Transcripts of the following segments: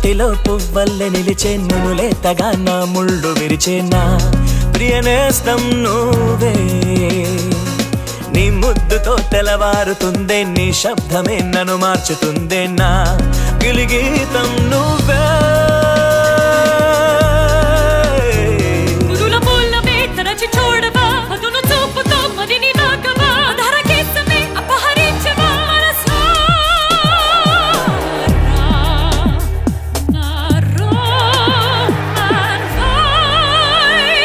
కంటిలో పువ్వల్లె నిలిచే నును లేతగా నా ముళ్ళు విరిచే నా ప్రియనేస్తం నువ్వే నీ ముద్దుతో తెలవారుతుందే నీ శబ్దమే నన్ను మార్చుతుందే నా గిలిగీతం నువ్వే పురుల పూలమే తరచి చూడవా అదును చూపుతో మదిని నాకవా ధరకేసమే అపహరించవా మనసా నా రో అన్వై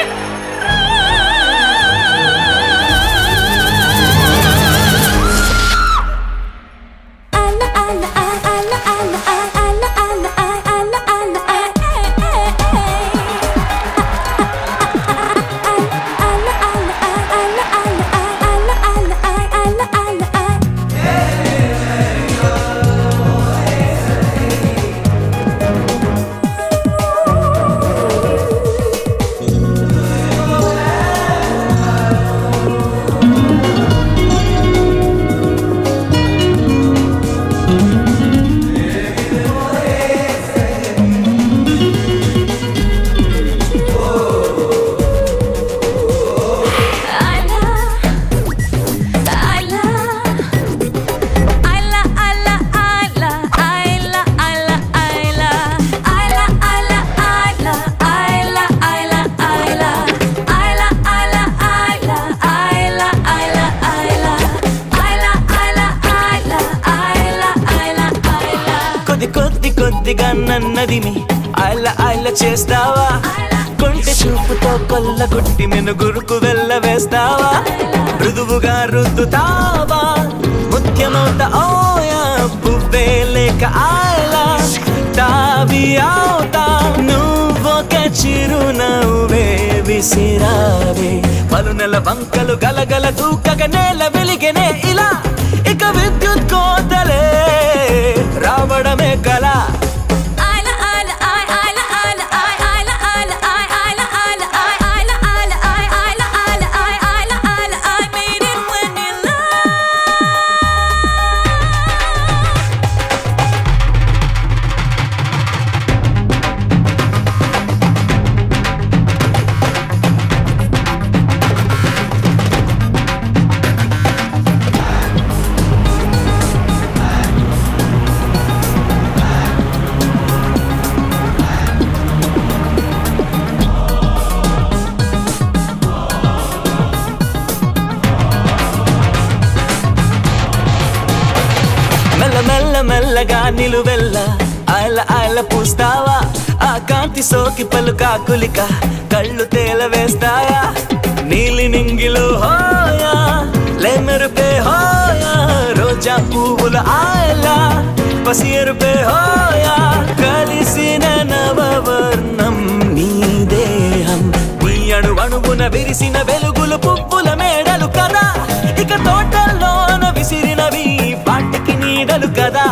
కొద్ది కొద్ది కొద్దిగా నన్నది మీ ఆయిల ఆయిల చేస్తావా కొంటె చూపుతో కొల్లగొట్టి మెనుగురుకు వెళ్ళ వేస్తావా మృదువుగా రుద్దుతావా ముఖ్యమవుతా ఓయా పువ్వే లేక ఆయిలా తావి అవుతా నువ్వొక చిరునవ్వే విసిరావే పలునెల వంకలు గలగల దూకగ నేల వెలిగెనే ఇలా ఇక విద్యుత్ కోతలే రావడమే కళ మెల్ల మెల్ల మెల్లగా నిలువెల్ల ఆయల ఆయల పూస్తావా ఆ కాంతి సోకి పలుక కులిక కళ్ళు తేల వేస్తాయా నీలి నింగిలో హోయా లెమెరుపే హోయా రోజా పువ్వుల ఆయల పసియరుపే హోయా కలిసిన నవవర్ణం నీ దేహం నీ అణు అణువున విరిసిన వెలుగులు పువ్వుల మేడలు కదా ఇక తోటల్లోన విసిరినవి వాటికి నీడలు కదా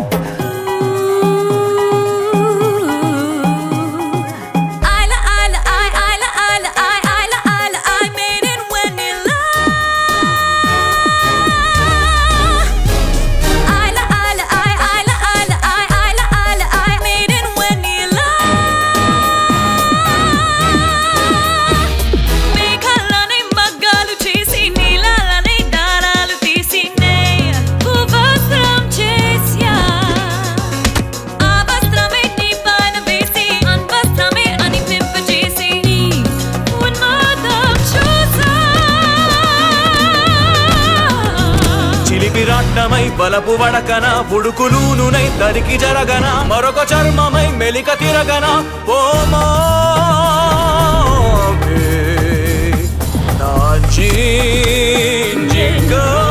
మేఘాలనే మగ్గాలు చేసి నీలాలనే దారాలు తీసి నే ఉపవస్త్రం చేస్యా ఆ వస్త్రమే నీ పైన వేసి అన్వస్త్రమే అనిపింప చేసి నీ ఉన్మాదం చూసా చిలిపిరాట్టమై బలపు వడకన ఉడుకులూనునై తరికి జరగన మరొక చర్మమై మెలిక తిరగన ఓమా నా జీంజిగా